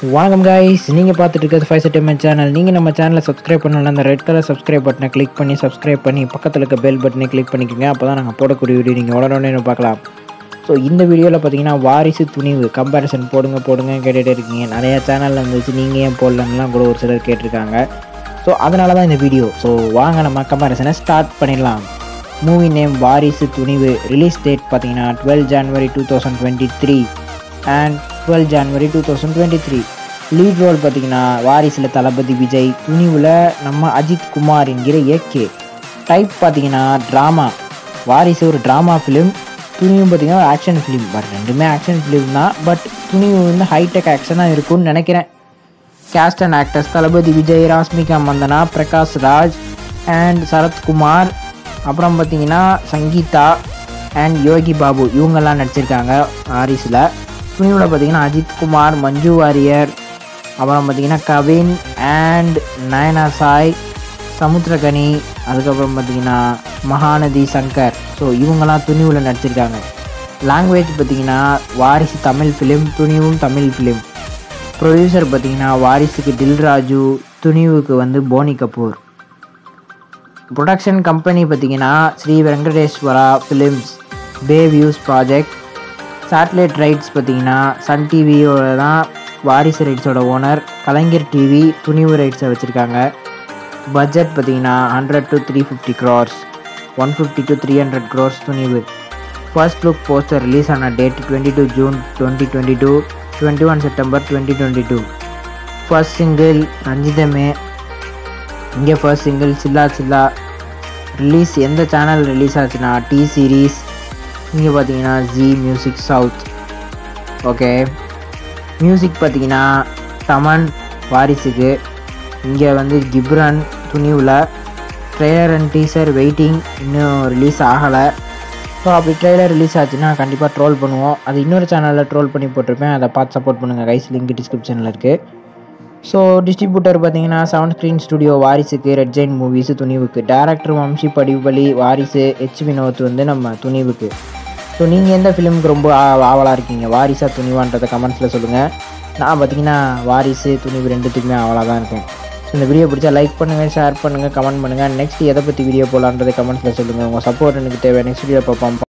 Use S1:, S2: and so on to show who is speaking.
S1: வணக்கம் கைஸ் நீங்கள் பார்த்துட்டு இருக்கிறது ஃபைவ் செட்டிமெண்ட் சேனல் நீங்கள் நம்ம சேனலை சப்ஸ்கிரைப் பண்ணலாம் அந்த ரெட் கலர் சப்ஸ்கிரைப் பட்டனை கிளிக் பண்ணி சப்ஸ்கிரைப் பண்ணி பக்கத்தில் இருக்க பெல் பட்டனை கிளிக் பண்ணிக்கோங்க அப்போ தான் நாங்கள் போடக்கூடிய வீடியோ நீங்கள் உடனே பார்க்கலாம் ஸோ இந்த வீடியோவில் பார்த்தீங்கன்னா வாரிசு துணிவு கம்பேரிசன் போடுங்க போடுங்க கேட்டுகிட்டே இருக்கீங்க நிறையா சேனலில் இருந்துச்சு நீங்கள் ஏன் போடலன்னுலாம் கூட ஒரு சிலர் கேட்டிருக்காங்க ஸோ அதனால தான் இந்த வீடியோ ஸோ வாங்க நம்ம கம்பேரிசனை ஸ்டார்ட் பண்ணிடலாம் movie name Varisu Thunivu release date பார்த்தீங்கன்னா twelve January two thousand twenty three and twelve January two thousand twenty three lead role பார்த்தீங்கன்னா வாரிசில் தளபதி விஜய் துணிவில் நம்ம அஜித் குமார் என்கிற ஏகே டைப் பார்த்தீங்கன்னா ட்ராமா வாரிசு ஒரு ட்ராமா ஃபிலிம் துணிவும் பார்த்தீங்கன்னா ஒரு ஆக்ஷன் ஃபிலிம் பட் ரெண்டுமே ஆக்ஷன் ஃபிலிம் தான் பட் துணிவு வந்து ஹைடெக் ஆக்ஷனாக இருக்கும்னு நினைக்கிறேன் cast and actors Thalapathy Vijay Rashmika Mandanna Prakash Raj and Sarathkumar அப்புறம் பார்த்தீங்கன்னா சங்கீதா அண்ட் யோகி பாபு இவங்கெல்லாம் நடிச்சிருக்காங்க ஆரிஸில் துணிவில் பார்த்தீங்கன்னா அஜித் குமார் மஞ்சு வாரியர் அப்புறம் பார்த்தீங்கன்னா கவின் அண்ட் நயனா சாய் சமுத்திரகனி அதுக்கப்புறம் பார்த்தீங்கன்னா மகாநதி சங்கர் ஸோ இவங்கெல்லாம் துணிவில் நடிச்சிருக்காங்க லாங்குவேஜ் பார்த்தீங்கன்னா வாரிசு தமிழ் ஃபிலிம் துணிவும் தமிழ் ஃபிலிம் ப்ரொடியூசர் பார்த்தீங்கன்னா வாரிசுக்கு தில்ராஜு துணிவுக்கு வந்து போனி கபூர் ப்ரொடக்ஷன் கம்பெனி பார்த்தீங்கன்னா Sri Venkateswara films Bay Views Project satellite rights பார்த்தீங்கன்னா சன் டிவியோட தான் வாரிசு ரைட்ஸோட ஓனர் கலைஞர் டிவி துணிவு ரைட்ஸை வச்சுருக்காங்க பட்ஜெட் பார்த்தீங்கன்னா hundred to three fifty crores one fifty to three hundred crores Thunivu first look poster release ஆன date twenty two June twenty twenty two twenty one September twenty twenty two first single Ranjithame இங்கே first single Chilla Chilla release எந்த channel release ஆச்சுன்னா டி சீரீஸ் இங்கே பார்த்தீங்கன்னா Zee music south okay music பார்த்தீங்கன்னா தமன் வாரிசுக்கு இங்கே வந்து கிப்ரன் துணிவில் ட்ரெய்லர் அண்ட் டீசர் வெயிட்டிங் இன்னும் ரிலீஸ் ஆகலை ஸோ அப்படி ட்ரெய்லர் ரிலீஸ் ஆச்சுன்னா கண்டிப்பாக ட்ரோல் பண்ணுவோம் அது இன்னொரு சேனலில் ட்ரோல் பண்ணி போட்டிருப்பேன் அதை பார்த்து சப்போர்ட் பண்ணுங்கள் கைஸ் லிங்க் டிஸ்கிரிப்ஷனில் இருக்குது ஸோ டிஸ்ட்ரிபியூட்டர் பார்த்தீங்கன்னா செவன் ஸ்க்ரீன் ஸ்டுடியோ வாரிசுக்கு ரெட் ஜெயின் மூவிஸு துணிவுக்கு டேரக்டர் வம்சி படிபலி வாரிசு ஹெச் வினோத் வந்து நம்ம துணிவுக்கு ஸோ நீங்கள் எந்த ஃபிலிமுக்கு ரொம்ப ஆ- ஆவலாக இருக்கீங்க வாரிசா துணிவான்றதை கமெண்ட்ஸில் சொல்லுங்கள் நான் பார்த்தீங்கன்னா வாரிசு துணிவு ரெண்டுத்துக்குமே ஆவலாக தான் இருக்கேன் ஸோ இந்த வீடியோ பிடிச்சா லைக் பண்ணுங்கள் ஷேர் பண்ணுங்கள் கமெண்ட் பண்ணுங்கள் நெக்ஸ்ட் எதை பற்றி வீடியோ போடலான்றதை கமெண்ட்ஸில் சொல்லுங்கள் உங்கள் சப்போர்ட் எனக்கு தேவை நெக்ஸ்ட் வீடியோ பார்ப்போம்